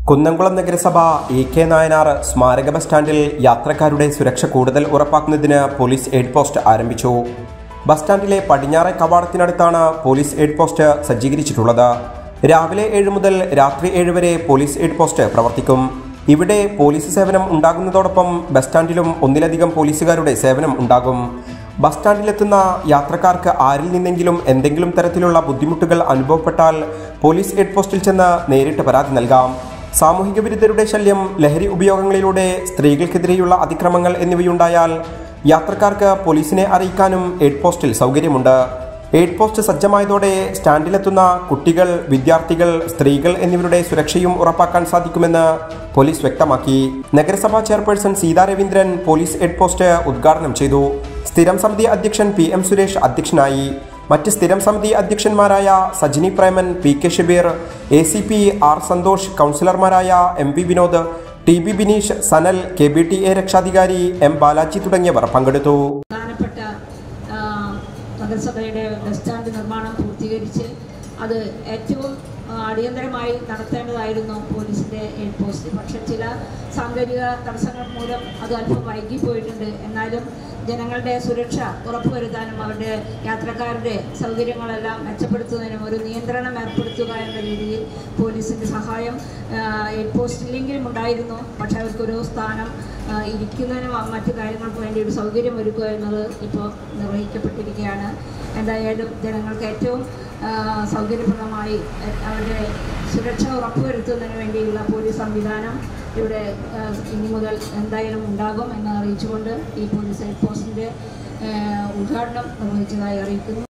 കുന്നംകുളം നഗരസഭ A K Nayanar സ്മാരക bus സ്റ്റാൻഡിൽ യാത്രക്കാരുടെ സുരക്ഷ കൂടുതൽ ഉറപ്പാക്കുന്നതിന് പോലീസ് എയ്ഡ് പോസ്റ്റ് ആരംഭിച്ചു ബസ് സ്റ്റാൻഡിലെ പടിഞ്ഞാറെ കവാടത്തിനടുത്താണ് പോലീസ് എയ്ഡ് പോസ്റ്റ് സജ്ജീകരിച്ചിട്ടുള്ളത് രാവിലെ ഏഴ് മുതൽ രാത്രി ഏഴ് വരെ പോലീസ് എയ്ഡ് പോസ്റ്റ് പ്രവർത്തിക്കും ഇവിടെ പോലീസ് സേവനം ഉണ്ടാകുന്നതോടൊപ്പം ബസ് സ്റ്റാൻഡിലും ഒന്നിലധികം പോലീസുകാരുടെ സേവനം ഉണ്ടാകും ബസ് സ്റ്റാൻഡിലെത്തുന്ന യാത്രക്കാർക്ക് ആരിൽ നിന്നെങ്കിലും എന്തെങ്കിലും തരത്തിലുള്ള ബുദ്ധിമുട്ടുകൾ അനുഭവപ്പെട്ടാൽ പോലീസ് ഹെഡ് പോസ്റ്റിൽ ചെന്ന് നേരിട്ട് പരാതി നൽകാം സാമൂഹിക വിരുദ്ധരുടെ ശല്യം ലഹരി ഉപയോഗങ്ങളിലൂടെ സ്ത്രീകൾക്കെതിരെയുള്ള അതിക്രമങ്ങൾ എന്നിവയുണ്ടായാൽ യാത്രക്കാർക്ക് പോലീസിനെ അറിയിക്കാനും എയ്ഡ് പോസ്റ്റിൽ സൗകര്യമുണ്ട് എയ്ഡ് പോസ്റ്റ് സജ്ജമായതോടെ സ്റ്റാൻഡിലെത്തുന്ന കുട്ടികൾ വിദ്യാർത്ഥികൾ സ്ത്രീകൾ എന്നിവരുടെ സുരക്ഷയും ഉറപ്പാക്കാൻ സാധിക്കുമെന്ന് പോലീസ് വ്യക്തമാക്കി നഗരസഭാ chairperson Sita Raveendran police aid post ഉദ്ഘാടനം ചെയ്തു സ്ഥിരം സമിതി അധ്യക്ഷൻ പി എം സുരേഷ് അധ്യക്ഷനായി മറ്റ് സ്ഥിരം സമിതി അധ്യക്ഷന്മാരായ Sajini Preman P K Shabeer A C P R Santhosh കൗൺസിലർമാരായ M V Vinod T B Bineesh Sanal K B T A രക്ഷാധികാരി എം ബാലാജി തുടങ്ങിയവർ പങ്കെടുത്തു പ്രധാനപ്പെട്ട ആ, നഗരസഭയുടെ ബസ് സ്റ്റാൻഡ് നിർമ്മാണം പൂർത്തീകരിച്ച് അത് ഏറ്റവും ആ, അടിയന്തരമായി നടത്തേണ്ടതായിരുന്നു പോലീസിൻ്റെ എയ്ഡ് പോസ്റ്റ് പക്ഷേ ചില സാങ്കേതിക തടസ്സങ്ങൾ മൂലം അത് അല്പം വൈകിപ്പോയിട്ടുണ്ട് എന്നാലും ജനങ്ങളുടെ സുരക്ഷ ഉറപ്പുവരുത്താനും അവരുടെ യാത്രക്കാരുടെ സൗകര്യങ്ങളെല്ലാം മെച്ചപ്പെടുത്തുന്നതിനും ഒരു നിയന്ത്രണം ഏർപ്പെടുത്തുക എന്ന രീതിയിൽ പോലീസിൻ്റെ സഹായം ആ, എയ്ഡ് പോസ്റ്റിലെങ്കിലും ഉണ്ടായിരുന്നു പക്ഷേ അവർക്കൊരു സ്ഥാനം ആ, ഇരിക്കുന്നതിനും ആ മറ്റു കാര്യങ്ങൾക്ക് വേണ്ടി ഒരു സൗകര്യം ഒരുക്കുക എന്നത് ഇപ്പോൾ നിർവഹിക്കപ്പെട്ടിരിക്കുകയാണ് എന്തായാലും ജനങ്ങൾക്ക് ഏറ്റവും ആ, സൗകര്യപ്രദമായി എ- അവരുടെ സുരക്ഷ ഉറപ്പുവരുത്തുന്നതിന് വേണ്ടിയുള്ള പോലീസ് സംവിധാനം ഇവിടെ ആ, ഇനി മുതൽ എന്തായാലും ഉണ്ടാകും എന്ന് അറിയിച്ചുകൊണ്ട് ഈ പോലീസ് ഹെഡ് പോസ്റ്റിൻ്റെ ഉദ്ഘാടനം നിർവഹിച്ചതായി അറിയിക്കുന്നു